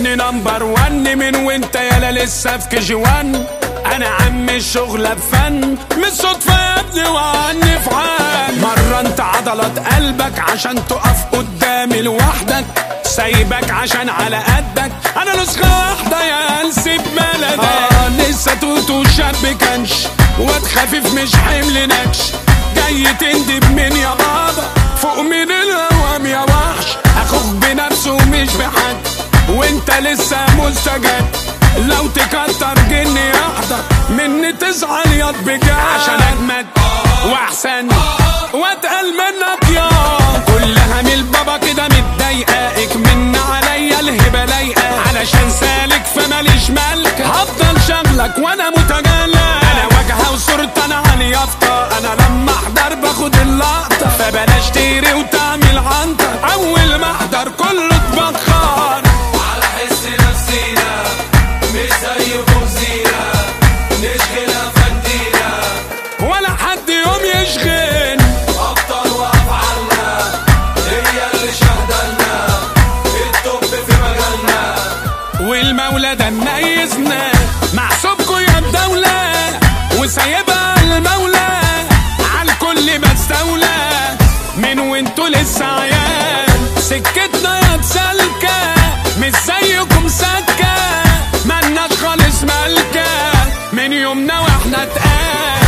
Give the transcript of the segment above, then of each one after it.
شايفني نمبر ون من وانت يالا لسه في كي جي وان انا عم الشغلة بفن مش صدفة يا ابني وعني في عن مرة انت عضلات قلبك عشان تقف قدامي لوحدك سايبك عشان على قدك انا نسخة واحدة يا انسب بلدك آه لسه توتو شاب كنش واد خفيف مش حمل نكش جاي تندب من يا بابا فوق من الهوام يا وحش اخوك بنفسه مش بحد وانت لسه مستجد لو تكتر جني يحضر مني تزعل ياض بجد عشان اجمد واحسن واتقل منك يا كلها من البابا كده متضايقه من عليا الهبه لايقه علشان سالك فماليش ملك هفضل شغلك وانا متجلى انا واجهه وصورتي انا على اليافطه انا لما احضر باخد اللقطه فبلاش تيري وتعمل عنتر اول ما احضر كله اتبخر على حس نفسينا مش زي فوزينا نشغلها فندينا ولا حد يوم يشغل أبطال وأفعالنا هي اللي شهدلنا التوب في مجالنا والمولى ده مميزنا محسوبكوا يا الدولة وسايبها المولى على الكل بستولى من وانتوا لسه عيال سكتنا يا تسالكة مش زيكم سكة ملناش خالص ملكة من يومنا واحنا تقال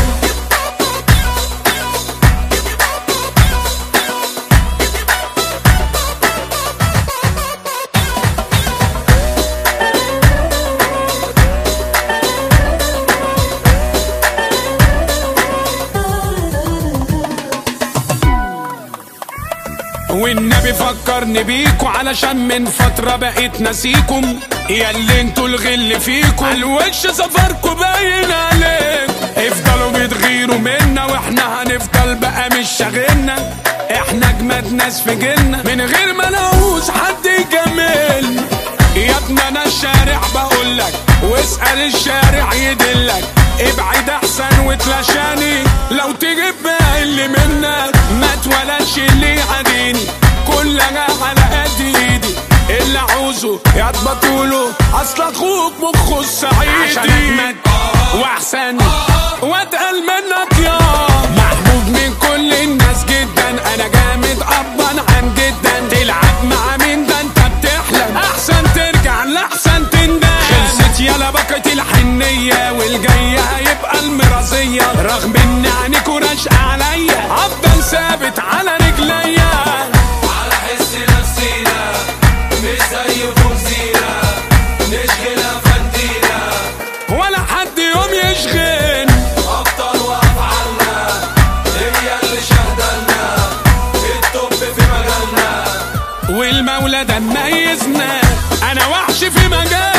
والنبي فكرني بيكوا علشان من فترة بقيت ناسيكم يا اللي انتوا الغل فيكم الوش سفركوا باين عليك افضلوا بتغيروا منا واحنا هنفضل بقى مش شاغلنا احنا اجمد ناس في جيلنا من غير ما نعوز حد يجامل يا ابني انا الشارع بقولك واسأل الشارع يدلك ابعد احسن وتلاشاني لو تجيب بقى اللي منك ما تولدش اللي يعاديني كلها على قد ايدي اللي عاوزه يا بطوله اصل اخوك مخه الصعيدي عشان اجمد واحسن واتقل منك يا محبوب من كل الناس جدا انا جامد ابا عن جدا تلعب مع مين ده انت بتحلم احسن ترجع لاحسن تندم خلصت يلا بكت الحنيه والجايه هيبقى المرازيه رغم ان عينيك راشقه عليا افضل ثابت على رجليا على حس نفسينا مش زي فوزينا نشغلها فندينا ولا حد يوم يشغل أبطال وأفعالنا هي اللي شهدلنا التوب في مجالنا والمولى ده مميزنا انا وحش في مجال